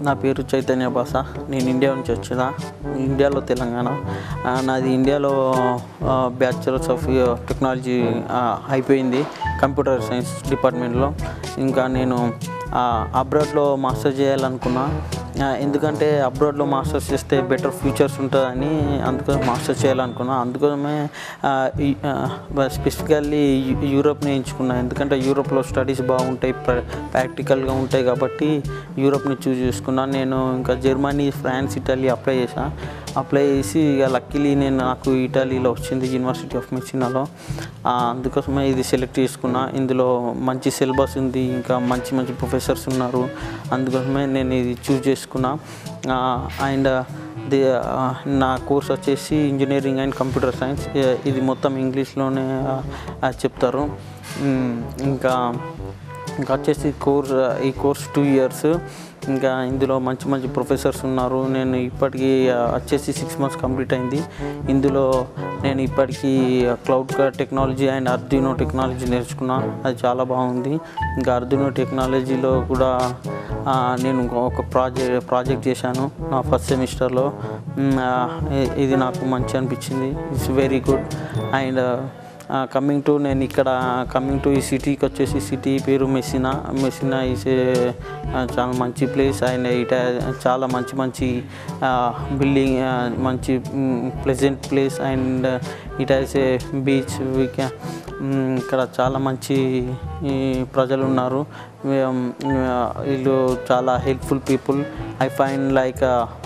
నా పేరు చైతన్య భాష నేను ఇండియా నుంచి వచ్చిన ఇండియాలో తెలంగాణ ఆ, నాది ఇండియాలో బ్యాచులర్స్ ఆఫ్ టెక్నాలజీ ఆ, అయిపోయింది కంప్యూటర్ సైన్స్ డిపార్ట్మెంట్లో ఇంకా నేను అబ్రాడ్లో మాస్టర్ చేయాలనుకున్నా ఆ, ఎందుకంటే అబ్రాడ్లో మాస్టర్స్ చేస్తే బెటర్ ఫ్యూచర్స్ ఉంటుందని అందుకని మాస్టర్స్ చేయాలనుకున్నా అందుకోసమే స్పెసిఫికల్లీ యూరోప్ని ఎంచుకున్నా ఎందుకంటే యూరోప్లో స్టడీస్ బాగుంటాయి ప్రాక్టికల్గా ఉంటాయి కాబట్టి యూరోప్ని చూస్ చేసుకున్నాను నేను ఇంకా జర్మనీ ఫ్రాన్స్ ఇటలీ అప్లై చేశాను అప్లై చేసి ఇక లక్కీలీ నేను నాకు ఇటలీలో వచ్చింది యూనివర్సిటీ ఆఫ్ మెసినాలో ఆ, అందుకోసమే ఇది సెలెక్ట్ చేసుకున్నా ఇందులో మంచి సిలబస్ ఉంది ఇంకా మంచి మంచి ప్రొఫెసర్స్ ఉన్నారు అందుకోసమే నేను ఇది చూస్ చేసుకున్నా అండ్ ది ఆ, నా కోర్స్ వచ్చేసి ఇంజనీరింగ్ అండ్ కంప్యూటర్ సైన్స్ ఇది మొత్తం ఇంగ్లీష్లోనే ఆ, చెప్తారు ఉమ్, ఇంకా ఇంకా వచ్చేసి కోర్స్ ఈ కోర్స్ టూ ఇయర్స్ ఇంకా ఇందులో మంచి మంచి ప్రొఫెసర్స్ ఉన్నారు నేను ఇప్పటికీ ఆ, వచ్చేసి సిక్స్ మంత్స్ కంప్లీట్ అయింది ఇందులో నేను ఇప్పటికీ cloud technology and Arduino technology నేర్చుకున్నా అది చాలా బాగుంది ఇంకా అర్దునో టెక్నాలజీలో కూడా ఆ, నేను ఒక ప్రాజెక్ట్ ప్రాజెక్ట్ చేశాను నా ఫస్ట్ సెమిస్టర్లో ఇది నాకు మంచి అనిపించింది it's very good and coming to నేను ఇక్కడ కమింగ్ టు ఈ సిటీకి వచ్చేసి సిటీ పేరు మెస్సినా మెస్సినా ఈస్ చాలా మంచి ప్లేస్ అండ్ ఇట చాలా మంచి మంచి బిల్డింగ్ మంచి pleasant place and it has a beach we can ఇక్కడ చాలా మంచి ఈ, ప్రజలు ఉన్నారు వీమ్, ఆ, వీళ్ళు చాలా helpful people I find like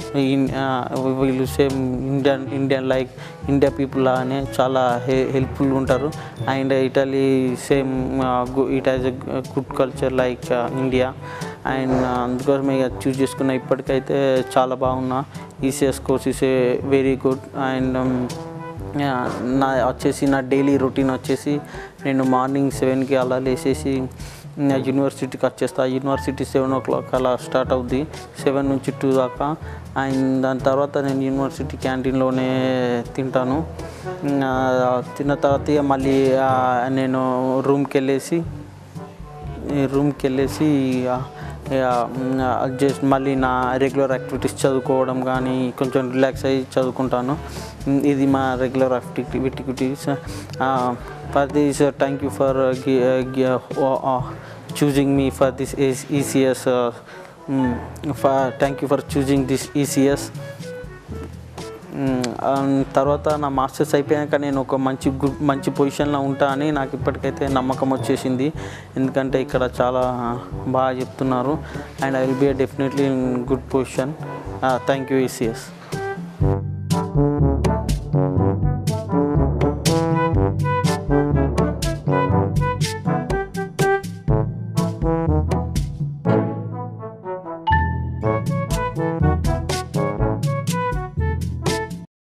వీళ్ళు same Indian Indian like India people లాగానే చాలా హె హెల్ప్ఫుల్ ఉంటారు and Italy same it has a good culture like India and అందుకోసం ఇక చూస్ చేసుకున్న ఇప్పటికైతే చాలా బాగున్నా ECS course is a very good and yeah, నా వచ్చేసి నా డైలీ రొటీన్ వచ్చేసి నేను మార్నింగ్ సెవెన్కి అలా లేచేసి నా యూనివర్సిటీకి వచ్చేస్తా యూనివర్సిటీ సెవెన్ ఓ క్లాక్ అలా స్టార్ట్ అవుద్ది సెవెన్ నుంచి టూ దాకా అండ్ దాని తర్వాత నేను యూనివర్సిటీ క్యాంటీన్లోనే తింటాను ఆ, తిన్న తర్వాత ఇక మళ్ళీ ఆ, నేను రూమ్కి వెళ్ళేసి రూమ్కి వెళ్ళేసి జస్ట్ మళ్ళీ నా రెగ్యులర్ యాక్టివిటీస్ చదువుకోవడం కానీ కొంచెం రిలాక్స్ అయ్యి చదువుకుంటాను ఉమ్, ఇది మా regular activities for this thank you for choosing me for this ECS thank you for choosing this ECS మ్, ఆ తర్వాత నా మాస్టర్స్ అయిపోయాక నేను ఒక మంచి గుడ్ మంచి పొజిషన్లో ఉంటా అని నాకు ఇప్పటికైతే నమ్మకం వచ్చేసింది ఎందుకంటే ఇక్కడ చాలా బాగా చెప్తున్నారు and I will be definitely in good position thank you ECS